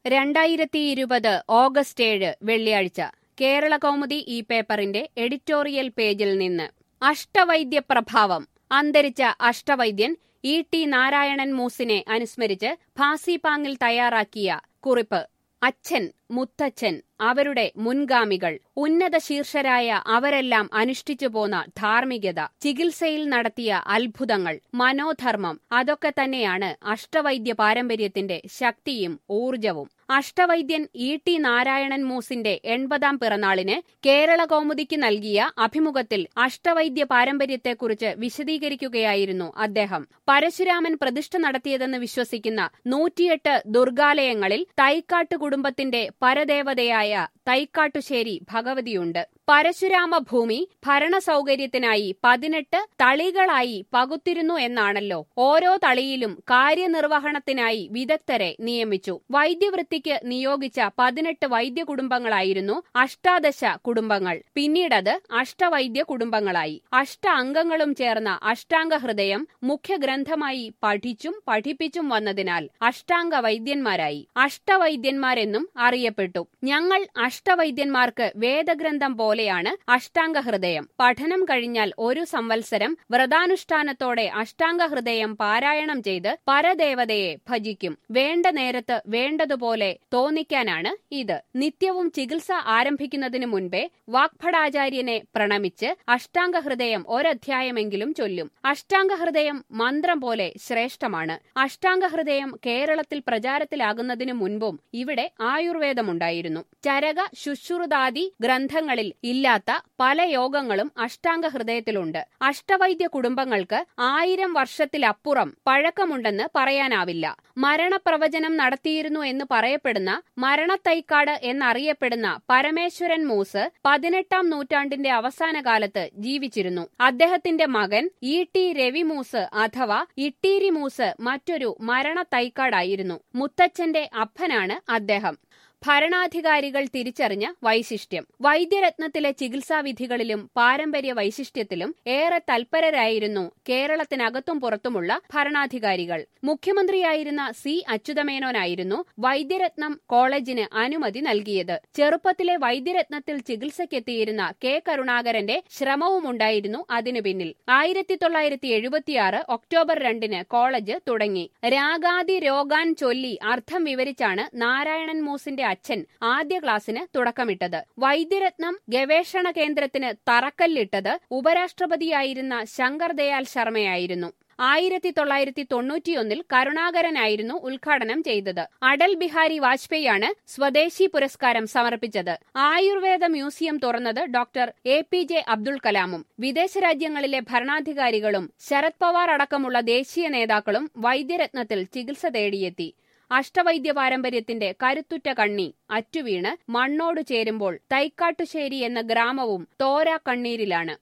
രണ്ടായിരത്തി ഇരുപത് ഓഗസ്റ്റ് ഏഴ് വെള്ളിയാഴ്ച കേരള കൗമുദി ഈ പേപ്പറിന്റെ എഡിറ്റോറിയൽ പേജിൽ നിന്ന് അഷ്ടവൈദ്യ പ്രഭാവം അന്തരിച്ച അഷ്ടവൈദ്യൻ ഇ ടി നാരായണൻ മൂസിനെ അനുസ്മരിച്ച് ഭാസിപാങ്ങിൽ തയ്യാറാക്കിയ കുറിപ്പ് അച്ഛൻ മുത്തച്ഛൻ അവരുടെ മുൻഗാമികൾ ഉന്നത ശീർഷരായ അവരെല്ലാം അനുഷ്ഠിച്ചു പോന്ന ധാർമ്മികത ചികിത്സയിൽ നടത്തിയ അത്ഭുതങ്ങൾ മനോധർമ്മം അതൊക്കെ തന്നെയാണ് അഷ്ടവൈദ്യ പാരമ്പര്യത്തിന്റെ ശക്തിയും ഊർജവും അഷ്ടവൈദ്യൻ ഇ ടി നാരായണൻ മൂസിന്റെ എൺപതാം പിറന്നാളിന് കേരള കൗമുദിക്ക് നൽകിയ അഭിമുഖത്തിൽ അഷ്ടവൈദ്യ പാരമ്പര്യത്തെക്കുറിച്ച് വിശദീകരിക്കുകയായിരുന്നു അദ്ദേഹം പരശുരാമൻ പ്രതിഷ്ഠ നടത്തിയതെന്ന് വിശ്വസിക്കുന്ന നൂറ്റിയെട്ട് ദുർഗാലയങ്ങളിൽ തൈക്കാട്ട് കുടുംബത്തിന്റെ പരദേവതയായ തൈക്കാട്ടുശ്ശേരി ഭഗവതിയുണ്ട് പരശുരാമ ഭൂമി ഭരണ സൗകര്യത്തിനായി പതിനെട്ട് തളികളായി പകുത്തിരുന്നു എന്നാണല്ലോ ഓരോ തളിയിലും കാര്യനിർവഹണത്തിനായി വിദഗ്ധരെ നിയമിച്ചു വൈദ്യവൃത്തിക്ക് നിയോഗിച്ച പതിനെട്ട് വൈദ്യ കുടുംബങ്ങളായിരുന്നു അഷ്ടാദശ കുടുംബങ്ങൾ പിന്നീടത് അഷ്ടവൈദ്യ കുടുംബങ്ങളായി അഷ്ട അംഗങ്ങളും ചേർന്ന അഷ്ടാംഗ ഹൃദയം മുഖ്യഗ്രന്ഥമായി പഠിച്ചും പഠിപ്പിച്ചും വന്നതിനാൽ അഷ്ടാംഗ വൈദ്യന്മാരായി അഷ്ടവൈദ്യന്മാരെന്നും അറിയപ്പെട്ടു ഞങ്ങൾ അഷ്ടവൈദ്യന്മാർക്ക് വേദഗ്രന്ഥം പോലെയാണ് അഷ്ടാംഗ ഹൃദയം പഠനം കഴിഞ്ഞാൽ ഒരു സംവത്സരം വ്രതാനുഷ്ഠാനത്തോടെ അഷ്ടാംഗ ഹൃദയം പാരായണം ചെയ്ത് പരദേവതയെ ഭജിക്കും വേണ്ട നേരത്ത് വേണ്ടതുപോലെ തോന്നിക്കാനാണ് ഇത് നിത്യവും ചികിത്സ ആരംഭിക്കുന്നതിനു മുൻപേ വാക്ഫടാചാര്യനെ പ്രണമിച്ച് അഷ്ടാംഗ ഹൃദയം ഒരധ്യായമെങ്കിലും ചൊല്ലും അഷ്ടാംഗ ഹൃദയം മന്ത്രം പോലെ ശ്രേഷ്ഠമാണ് അഷ്ടാംഗ ഹൃദയം കേരളത്തിൽ പ്രചാരത്തിലാകുന്നതിനു മുൻപും ഇവിടെ ആയുർവേദമുണ്ടായിരുന്നു ചരക ശുശ്രുതാദി ഗ്രന്ഥങ്ങളിൽ ഇല്ലാത്ത പല യോഗങ്ങളും അഷ്ടാംഗ ഹൃദയത്തിലുണ്ട് അഷ്ടവൈദ്യ കുടുംബങ്ങൾക്ക് ആയിരം വർഷത്തിലപ്പുറം പഴക്കമുണ്ടെന്ന് പറയാനാവില്ല മരണപ്രവചനം നടത്തിയിരുന്നു എന്ന് പറയപ്പെടുന്ന മരണത്തൈക്കാട് എന്നറിയപ്പെടുന്ന പരമേശ്വരൻ മൂസ് പതിനെട്ടാം നൂറ്റാണ്ടിന്റെ അവസാന കാലത്ത് ജീവിച്ചിരുന്നു അദ്ദേഹത്തിന്റെ മകൻ ഇ ടി രവി മൂസ് അഥവാ ഇട്ടീരി മൂസ് മറ്റൊരു മരണത്തൈക്കാടായിരുന്നു മുത്തച്ഛന്റെ അപ്പനാണ് അദ്ദേഹം ഭരണാധികാരികൾ തിരിച്ചറിഞ്ഞ വൈശിഷ്ട്യം വൈദ്യരത്നത്തിലെ ചികിത്സാവിധികളിലും പാരമ്പര്യ വൈശിഷ്ട്യത്തിലും ഏറെ തൽപരരായിരുന്നു കേരളത്തിനകത്തും പുറത്തുമുള്ള ഭരണാധികാരികൾ മുഖ്യമന്ത്രിയായിരുന്ന സി അച്യുതമേനോനായിരുന്നു വൈദ്യരത്നം കോളേജിന് അനുമതി നൽകിയത് ചെറുപ്പത്തിലെ വൈദ്യരത്നത്തിൽ ചികിത്സയ്ക്കെത്തിയിരുന്ന കെ കരുണാകരന്റെ ശ്രമവുമുണ്ടായിരുന്നു അതിനു പിന്നിൽ ആയിരത്തി തൊള്ളായിരത്തി എഴുപത്തിയാറ് ഒക്ടോബർ രണ്ടിന് കോളേജ് തുടങ്ങി രാഗാദി രോഗാൻ ചൊല്ലി അർത്ഥം വിവരിച്ചാണ് നാരായണൻ മൂസിന്റെ അച്ഛൻ ആദ്യ ക്ലാസ്സിന് തുടക്കമിട്ടത് വൈദ്യരത്നം ഗവേഷണ കേന്ദ്രത്തിന് തറക്കല്ലിട്ടത് ഉപരാഷ്ട്രപതിയായിരുന്ന ശങ്കർ ദയാൽ ശർമ്മയായിരുന്നു ആയിരത്തി തൊള്ളായിരത്തി തൊണ്ണൂറ്റിയൊന്നിൽ കരുണാകരനായിരുന്നു ഉദ്ഘാടനം ചെയ്തത് അടൽ ബിഹാരി വാജ്പേയിയാണ് സ്വദേശി പുരസ്കാരം സമർപ്പിച്ചത് ആയുർവേദ മ്യൂസിയം തുറന്നത് doctor A P J Abdul കലാമും വിദേശ രാജ്യങ്ങളിലെ ഭരണാധികാരികളും ശരത് പവാർ അടക്കമുള്ള ദേശീയ നേതാക്കളും വൈദ്യരത്നത്തിൽ ചികിത്സ തേടിയെത്തി അഷ്ടവൈദ്യ പാരമ്പര്യത്തിന്റെ കരുത്തുറ്റ കണ്ണി അറ്റുവീണ് മണ്ണോട് ചേരുമ്പോൾ തൈക്കാട്ടുശ്ശേരി എന്ന ഗ്രാമവും തോരാ കണ്ണീരിലാണ്